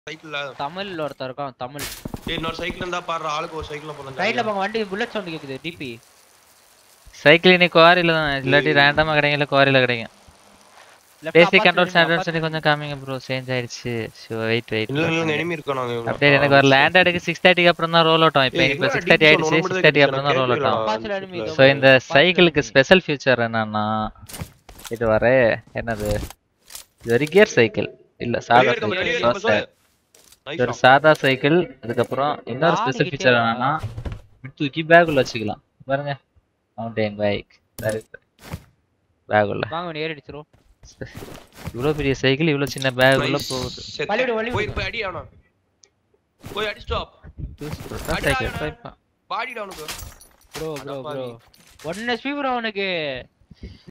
சைக்கிள்ல தமிழ்ல ஒருத்தர் இருக்கான் தமிழ் ஏய் இன்னொரு சைக்கிள் இருந்தா பாரு ஆளுக்கு ஒரு சைக்கிள்ல போலாம் ரைட்ல போங்க வண்டி புல்லட் சவுண்ட் கேக்குது டிபி சைக்கிள் இன்னைக்கு குவாரியில தான் இல்லாட்டி ரேண்டமா கிடைக்கும் இல்ல குவாரியில கிடைக்கும் பேசிக் கண்ட்ரோல் ஸ்டாண்டர்ட் சொல்லி கொஞ்சம் காமிங்க ப்ரோ சேஞ்ச் ஆயிடுச்சு ஸோ வெயிட் வெயிட் இல்ல இல்ல எனிமி இருக்கானு அப்படியே எனக்கு ஒரு லேண்ட் அடுக்கு சிக்ஸ் தேர்ட்டிக்கு அப்புறம் தான் ரோல் அவுட் ஆகும் இப்போ இப்போ சிக்ஸ் தேர்ட்டி ஆயிடுச்சு சிக்ஸ் தேர்ட்டி அப்புறம் தான் ரோல் அவுட் ஆகும் ஸோ இந்த சைக்கிளுக்கு ஸ்பெஷல் ஃபியூச்சர் என்னன்னா இது வர என்னது இது ஒரு கியர் சைக்கிள் இல்ல சாதா சைக்கிள் இது ஒரு சாதா சைக்கிள் அதுக்கப்புறம் இன்னொரு ஸ்பெஷல் ஃபீச்சர் என்னன்னா தூக்கி பேக் உள்ள வச்சுக்கலாம் பாருங்க மவுண்டைன் பைக் பேக் உள்ள வாங்க நீ ஏறி அடிச்சிரும் இவ்வளவு பெரிய சைக்கிள் இவ்வளவு சின்ன பேக் உள்ள போகுது வலிவிடு, வலிவிடு. போய் போய் அடி அவன போய் அடி ஸ்டாப் சைக்கிள் போய் பாடிடா அவனுக்கு bro bro bro one SP bro அவனுக்கு